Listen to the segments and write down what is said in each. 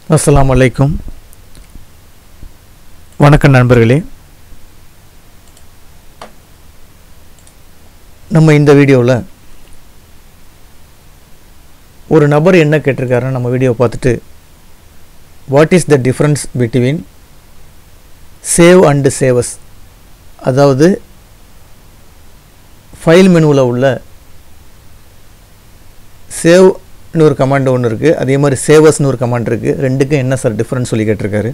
அஸ்ஸலாமு அலைக்கும் வணக்கம் நண்பர்களே நம்ம இந்த வீடியோவில் ஒரு நபர் என்ன கேட்டிருக்காருன்னு நம்ம வீடியோ பார்த்துட்டு what is the difference between save and save as அதாவது ஃபைல் மெனுவில் உள்ள சேவ்னு ஒரு கமாண்ட் ஒன்று இருக்குது அதே மாதிரி சேவஸ்னு ஒரு கமாண்ட் இருக்குது ரெண்டுக்கும் என்ன சார் டிஃப்ரென்ஸ் சொல்லி கேட்டிருக்காரு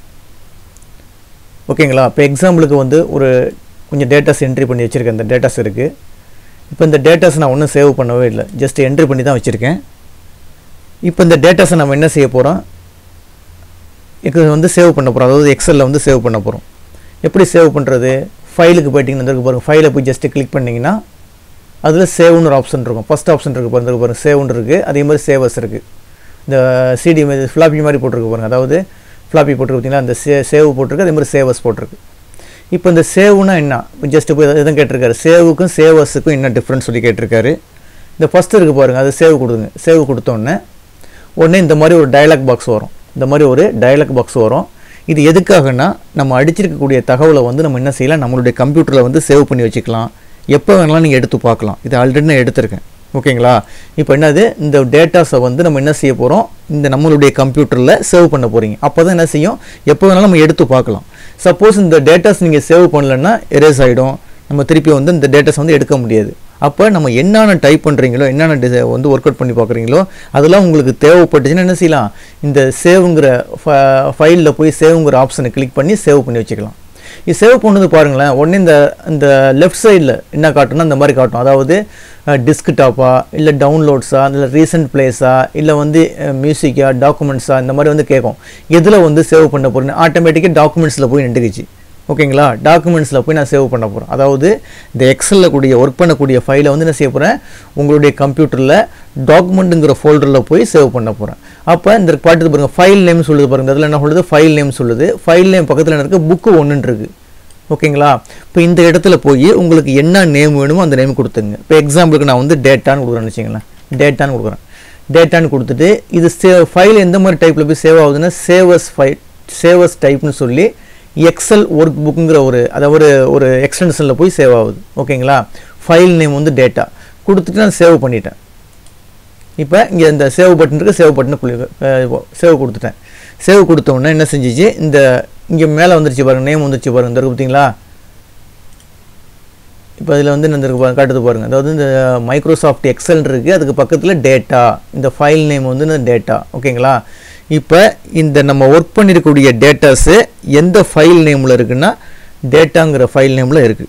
ஓகேங்களா இப்போ எக்ஸாம்பிளுக்கு வந்து ஒரு கொஞ்சம் டேட்டாஸ் என்ட்ரி பண்ணி வச்சுருக்கேன் இந்த டேட்டாஸ் இருக்குது இப்போ இந்த டேட்டாஸ் நான் ஒன்றும் சேவ் பண்ணவே இல்லை ஜஸ்ட் என்ட்ரி பண்ணி தான் வச்சுருக்கேன் இப்போ இந்த டேட்டாஸை நம்ம என்ன செய்ய போகிறோம் இது வந்து சேவ் பண்ண போகிறோம் அதாவது எக்ஸலில் வந்து சேவ் பண்ண போகிறோம் எப்படி சேவ் பண்ணுறது ஃபைலுக்கு போயிட்டீங்கன்னா இருக்கு பாருங்கள் ஃபைலை போய் ஜஸ்ட்டு கிளிக் பண்ணிங்கன்னா அதில் சேவ்னு ஒரு ஆப்ஷன் இருக்கும் ஃபஸ்ட் ஆப்ஷன் இருக்குது பாருங்க பாருங்க சேவ்னு இருக்குது அதே மாதிரி சேவஸ் இருக்குது இந்த சிடி மாதிரி ஃப்ளாப்பி மாதிரி போட்டிருக்கு பாருங்க அதாவது ஃப்ளாப்பி போட்டிருக்கு பார்த்தீங்களா அந்த சே சேவ் போட்டிருக்கு அதே மாதிரி சேவஸ் போட்டிருக்கு இப்போ இந்த சேவ்னா என்ன ஜஸ்ட் போய் எதுவும் கேட்டிருக்காரு சேவுக்கும் சேவஸுக்கும் என்ன டிஃப்ரென்ஸ் சொல்லி கேட்டிருக்காரு இந்த ஃபஸ்ட்டு இருக்குது பாருங்கள் அது சேவ் கொடுங்க சேவ் கொடுத்தோன்னே உடனே இந்த மாதிரி ஒரு டயலாக் பாக்ஸ் வரும் இந்த மாதிரி ஒரு டயலாக் பாக்ஸ் வரும் இது எதுக்காகனா நம்ம அடிச்சிருக்கக்கூடிய தகவலை வந்து நம்ம என்ன செய்யலாம் நம்மளுடைய கம்ப்யூட்டரில் வந்து சேவ் பண்ணி வச்சுக்கலாம் எப்போ வேணாலும் நீங்கள் எடுத்து பார்க்கலாம் இது ஆல்ரெடி நான் எடுத்திருக்கேன் ஓகேங்களா இப்போ என்னது இந்த டேட்டாஸை வந்து நம்ம என்ன செய்ய போகிறோம் இந்த நம்மளுடைய கம்ப்யூட்டரில் சேவ் பண்ண போகிறீங்க அப்போ தான் என்ன செய்யும் எப்போ வேணாலும் நம்ம எடுத்து பார்க்கலாம் சப்போஸ் இந்த டேட்டாஸ் நீங்கள் சேவ் பண்ணலன்னா எரேஸ் ஆகிடும் நம்ம திருப்பி வந்து இந்த டேட்டாஸ் வந்து எடுக்க முடியாது அப்போ நம்ம என்னென்ன டைப் பண்ணுறீங்களோ என்னென்ன டிசை வந்து ஒர்க் அவுட் பண்ணி பார்க்குறீங்களோ அதெல்லாம் உங்களுக்கு தேவைப்பட்டுச்சுன்னா என்ன செய்யலாம் இந்த சேவுங்கிற ஃபைலில் போய் சேவுங்கிற ஆப்ஷனை கிளிக் பண்ணி சேவ் பண்ணி வச்சுக்கலாம் இது சேவ் பண்ணது பாருங்களேன் உடனே இந்த இந்த லெஃப்ட் சைடில் என்ன காட்டும்னா இந்த மாதிரி காட்டும் அதாவது டிஸ்க்டாப்பா இல்லை டவுன்லோட்ஸா இல்லை ரீசெண்ட் பிளேஸா இல்லை வந்து மியூசிக்கா டாக்குமெண்ட்ஸா இந்த மாதிரி வந்து கேட்கும் எதில் வந்து சேவ் பண்ண போகிறேன்னு ஆட்டோமேட்டிக்காக டாக்குமெண்ட்ஸில் போய் நின்றுக்குச்சு ஓகேங்களா டாக்குமெண்ட்ஸில் போய் நான் சேவ் பண்ண போகிறேன் அதாவது இந்த எக்ஸலில் கூடிய ஒர்க் பண்ணக்கூடிய ஃபைலை வந்து என்ன செய்ய போகிறேன் உங்களுடைய கம்ப்யூட்டரில் டாக்குமெண்ட்டுங்கிற ஃபோல்டரில் போய் சேவ் பண்ண போகிறேன் அப்போ இந்த பாட்டு பாருங்கள் ஃபைல் நேம் சொல்லுது பாருங்கள் அதில் என்ன சொல்லுது ஃபைல் நேம் சொல்லுது ஃபைல் நேம் பக்கத்தில் என்ன இருக்குது புக்கு ஒன்றுன்னு இருக்குது ஓகேங்களா இப்போ இந்த இடத்துல போய் உங்களுக்கு என்ன நேம் வேணுமோ அந்த நேம் கொடுத்துங்க இப்போ எக்ஸாம்பிளுக்கு நான் வந்து டேட்டான்னு கொடுக்குறேன்னு வச்சுங்களேன் டேட்டான்னு கொடுக்குறேன் டேட்டான்னு கொடுத்துட்டு இது சே ஃபைல் எந்த மாதிரி டைப்பில் போய் சேவ் ஆகுதுன்னா சேவஸ் ஃபைல் சேவஸ் டைப்னு சொல்லி எக்ஸல் ஒர்க் புக்குங்கிற ஒரு அதாவது ஒரு ஒரு எக்ஸ்டென்ஷனில் போய் சேவ் ஆகுது ஓகேங்களா ஃபைல் நேம் வந்து டேட்டா கொடுத்துட்டு நான் சேவ் பண்ணிட்டேன் இப்போ இங்கே இந்த சேவ் பட்டன் இருக்குது சேவ் பட்டனை குளி சேவ் கொடுத்துட்டேன் சேவ் கொடுத்த உடனே என்ன செஞ்சிச்சு இந்த இங்கே மேலே வந்துருச்சு பாருங்கள் நேம் வந்துருச்சு பாருங்கள் இந்த இருக்கு பார்த்தீங்களா இப்போ இதில் வந்து இந்த இருக்கு பாருங்க காட்டுது பாருங்கள் அதாவது இந்த மைக்ரோசாஃப்ட் எக்ஸல் இருக்குது அதுக்கு பக்கத்தில் டேட்டா இந்த ஃபைல் நேம் வந்து இந்த டேட்டா ஓகேங்களா இப்போ இந்த நம்ம ஒர்க் பண்ணியிருக்கக்கூடிய டேட்டாஸு எந்த ஃபைல் நேமில் இருக்குன்னா டேட்டாங்கிற ஃபைல் நேமில் இருக்குது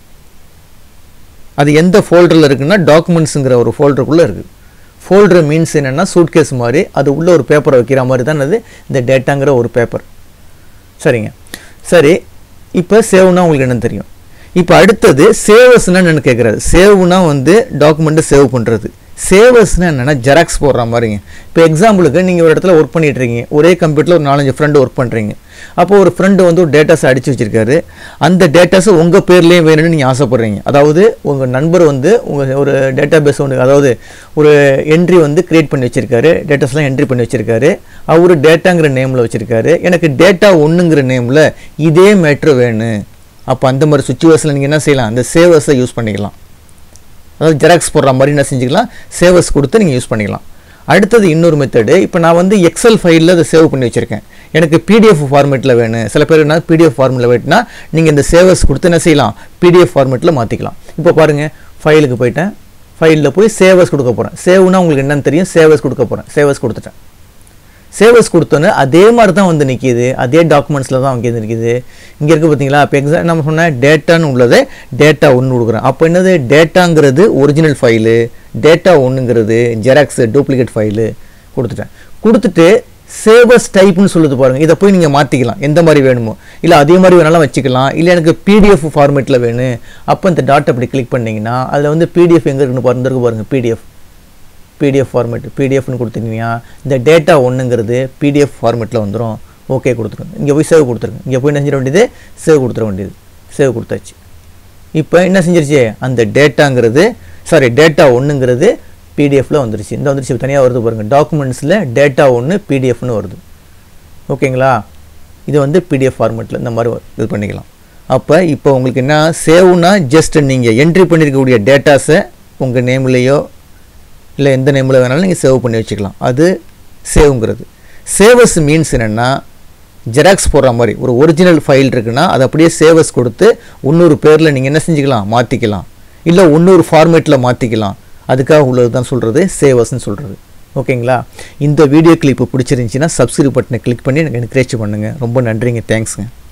அது எந்த ஃபோல்டரில் இருக்குன்னா டாக்குமெண்ட்ஸுங்கிற ஒரு ஃபோல்டருக்குள்ளே இருக்குது ஃபோல்டர் மீன்ஸ் என்னென்னா சூட்கேஸ் மாதிரி அது உள்ள ஒரு பேப்பரை வைக்கிற மாதிரி தான் அது இந்த டேட்டாங்கிற ஒரு பேப்பர் சரிங்க சரி இப்போ சேவ்னா உங்களுக்கு என்னன்னு தெரியும் இப்போ அடுத்தது சேவஸ்னா என்னென்னு கேட்குறாரு சேவ்னா வந்து டாக்குமெண்ட்டை சேவ் பண்ணுறது சேவஸ்னால் என்னென்னா ஜெராக்ஸ் போடுற மாதிரிங்க இப்போ எக்ஸாம்பிளுக்கு நீங்கள் ஒரு இடத்துல ஒர்க் பண்ணிட்டு இருக்கீங்க ஒரே கம்ப்யூட்டரில் ஒரு நாலஞ்சு ஃப்ரெண்டு ஒர்க் பண்ணுறீங்க அப்போ ஒரு ஃப்ரெண்டு வந்து ஒரு டேட்டாஸை அடித்து வச்சிருக்காரு அந்த டேட்டாஸை உங்கள் பேர்லேயே வேணும்னு நீங்கள் ஆசைப்பட்றீங்க அதாவது உங்கள் நண்பர் வந்து உங்கள் ஒரு டேட்டா பேஸ் ஒன்று அதாவது ஒரு என்ட்ரி வந்து க்ரியேட் பண்ணி வச்சிருக்காரு டேட்டாஸ்லாம் என்ட்ரி பண்ணி வச்சிருக்காரு அவர் டேட்டாங்கிற நேமில் வச்சிருக்காரு எனக்கு டேட்டா ஒன்றுங்கிற நேமில் இதே மேட்ரு வேணும் அப்போ அந்த மாதிரி சுச்சுவேஷனில் நீங்கள் என்ன செய்யலாம் அந்த சேவர்ஸை யூஸ் பண்ணிக்கலாம் அதாவது ஜெராக்ஸ் போடுற மாதிரி என்ன செஞ்சுக்கலாம் சேவர்ஸ் கொடுத்து நீங்கள் யூஸ் பண்ணிக்கலாம் அடுத்தது இன்னொரு மெத்தடு இப்போ நான் வந்து எக்ஸல் ஃபைலில் அதை சேவ் பண்ணி வச்சுருக்கேன் எனக்கு பிடிஎஃப் ஃபார்மேட்டில் வேணும் சில பேர் என்ன பிடிஎஃப் ஃபார்மேட்டில் வேணும்னா நீங்கள் இந்த சேவர்ஸ் கொடுத்து என்ன செய்யலாம் பிடிஎஃப் ஃபார்மேட்டில் மாற்றிக்கலாம் இப்போ பாருங்கள் ஃபைலுக்கு போயிட்டேன் ஃபைலில் போய் சேவர்ஸ் கொடுக்க போகிறேன் சேவ்னா உங்களுக்கு என்னன்னு தெரியும் சேவர்ஸ் கொடுக்க போகிறேன் சேவர்ஸ் கொடுத்துட்டேன் சேவர்ஸ் கொடுத்தோன்னே அதே மாதிரி தான் வந்து நிற்கிது அதே டாக்குமெண்ட்ஸில் தான் வந்து நிற்கிது இங்கே இருக்குது பார்த்தீங்களா இப்போ எக்ஸாம் நம்ம சொன்னேன் டேட்டான்னு உள்ளது டேட்டா ஒன்று கொடுக்குறேன் அப்போ என்னது டேட்டாங்கிறது ஒரிஜினல் ஃபைலு டேட்டா ஒன்றுங்கிறது ஜெராக்ஸ் டூப்ளிகேட் ஃபைலு கொடுத்துட்டேன் கொடுத்துட்டு சேவஸ் டைப்னு சொல்லுது பாருங்கள் இதை போய் நீங்கள் மாற்றிக்கலாம் எந்த மாதிரி வேணுமோ இல்லை அதே மாதிரி வேணாலும் வச்சுக்கலாம் இல்லை எனக்கு பிடிஎஃப் ஃபார்மேட்டில் வேணும் அப்போ இந்த டாட் அப்படி கிளிக் பண்ணிங்கன்னா அதில் வந்து பிடிஎஃப் எங்கே இருக்குன்னு பாருங்க இருக்கு பாருங்கள் பிடிஎஃப் பிடிஎஃப் ஃபார்மேட் பிடிஎஃப்னு கொடுத்தீங்கன்னா இந்த டேட்டா ஒன்றுங்கிறது பிடிஎஃப் ஃபார்மேட்டில் வந்துடும் ஓகே கொடுத்துருங்க இங்கே போய் சேவ் கொடுத்துருங்க இங்கே போய் என்ன செஞ்சிட வேண்டியது சேவ் கொடுத்துட வேண்டியது சேவ் கொடுத்தாச்சு இப்போ என்ன செஞ்சிருச்சு அந்த டேட்டாங்கிறது சாரி டேட்டா ஒன்றுங்கிறது பிடிஎஃப்ல வந்துருச்சு இந்த வந்துருச்சு தனியாக வருது பாருங்கள் டாக்குமெண்ட்ஸில் டேட்டா ஒன்று பிடிஎஃப்னு வருது ஓகேங்களா இது வந்து பிடிஎஃப் ஃபார்மேட்டில் இந்த மாதிரி இது பண்ணிக்கலாம் அப்போ இப்போ உங்களுக்கு என்ன சேவ்னா ஜஸ்ட் நீங்கள் என்ட்ரி பண்ணியிருக்கக்கூடிய டேட்டாஸை உங்கள் நேம்லேயோ இல்லை எந்த நேமில் வேணாலும் நீங்கள் சேவ் பண்ணி வச்சுக்கலாம் அது சேவ்ங்கிறது சேவஸ் மீன்ஸ் என்னென்னா ஜெராக்ஸ் போடுற மாதிரி ஒரு ஒரிஜினல் ஃபைல் இருக்குன்னா அதை அப்படியே சேவஸ் கொடுத்து இன்னொரு பேரில் நீங்கள் என்ன செஞ்சுக்கலாம் மாற்றிக்கலாம் இல்லை இன்னொரு ஃபார்மேட்டில் மாற்றிக்கலாம் அதுக்காக உள்ளது தான் சொல்கிறது சேவஸ்ன்னு சொல்கிறது ஓகேங்களா இந்த வீடியோ கிளிப்பு பிடிச்சிருந்துச்சின்னா சப்ஸ்கிரைப் பட்டனை கிளிக் பண்ணி எனக்கு என்கரேஜ் பண்ணுங்கள் ரொம்ப நன்றிங்க தேங்க்ஸுங்க